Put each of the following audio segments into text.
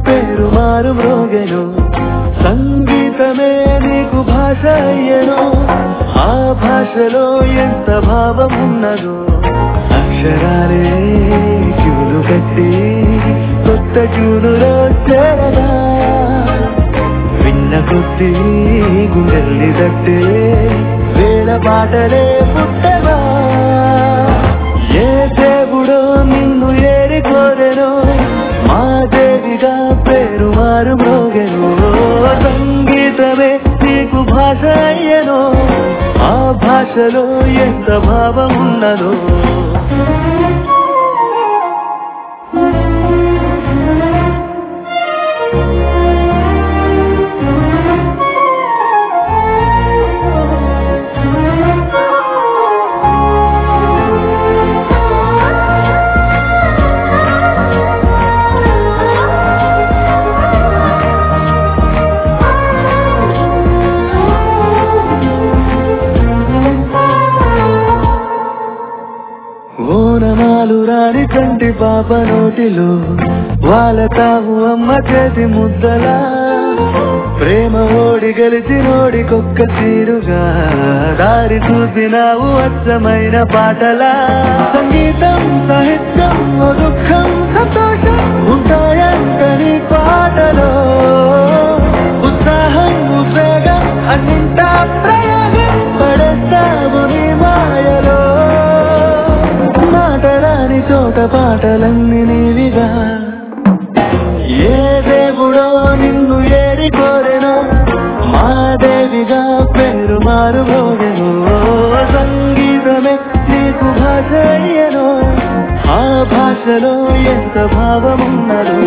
పేరు మారు మ్రోగెను సంగీతమే నీకు భాష అయ్యను ఆ భాషలో ఎంత భావం ఉన్నదో అక్షరాలే క్యూలు కట్టి కొత్త క్యూలులో చేరగా విన్న కొద్ది గుండెల్ని తట్టే వేల పాటలే పుట్టగా ఏ దేవుడో నిన్ను ఏరి కోరెను మా దేవిగా పేరు మారు మ్రోగెను సంగీతమే నీకు భాష అయ్యను ఆ భాషలో ఎంత భావం ఉన్నదో ఓనమాలు రాని కంటి పాప నోటిలో వాళ్ళ తావు అమ్మ చేతి ముద్దలా ప్రేమ ఓడి గెలిచి నోడికొక్క తీరుగా దారి చూపినావు అచ్చమైన పాటలా సంగీతం సాహిత్యం ఓ దుఃఖం సంతోషం ఉంటాయంటని పాటలో ఉత్సాహం ఉద్వేగం అన్నింటా ప్రయోగం పడేస్తావు నీ మాయలో మాటరాని చోట పాటలన్నీ నీవిగా ఏ దేవుడో నిన్ను ఏరి కోరెను మా దేవిగా పేరు మారు మోగెను సంగీతమే నీకు భాష అయ్యను ఆ భాషలో ఎంత భావమున్నదో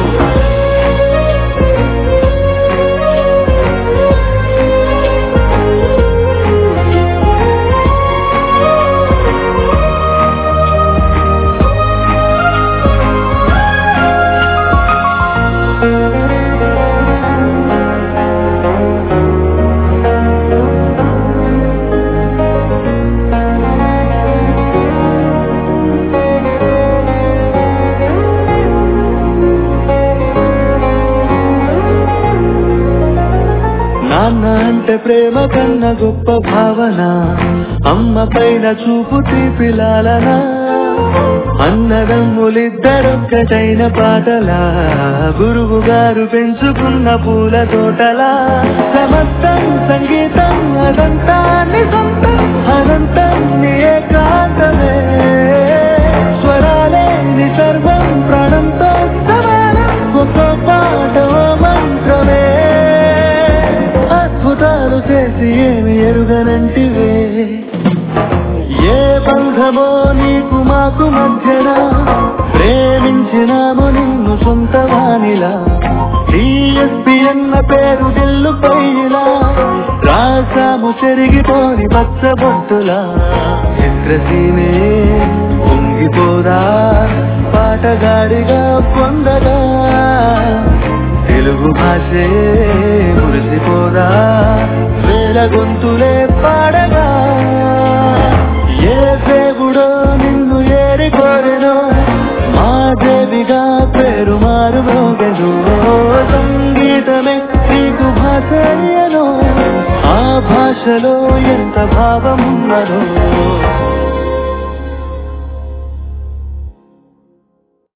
నాన్న అంటే ప్రేమ కన్న గొప్ప భావన అమ్మ పైన చూపు తీపిలాలనా అన్నదమ్ములిద్దరొక్కటైన పాటలా గురువు గారు పెంచుకున్న పూల తోటలా సమస్తం సంగీతం అదంతా నిజంతం అనంతం నీ ఏకాంతమే స్వరాలే నీ సర్వం ప్రాణంతో సమానం ఒక్క పాట ఓ మంత్రమే అద్భుతాలు చేసి ఏమి ఎరుగనంటివే ఏ బంధమో నీకు మాకు మధ్యన ప్రేమించినాము నిన్ను సొంత వానిలా డిఎస్పి అన్న పేరు దిల్లు పైలా రాసాము చెరిగిపోని పచ్చబొట్టులా చిత్రసీమే పొంగిపోదా పాటగాడిగా పొందగా తెలుగు భాషే మురిసిపోదా వేల గొంతులే పాడగా ఏ దేవుడో నిన్ను ఏరి కోరెను మా దేవిగా పేరు మారు మోగెను సంగీతమే నీకు భాష అయ్యను ఆ భాషలో ఎంత భావం ఉన్నదో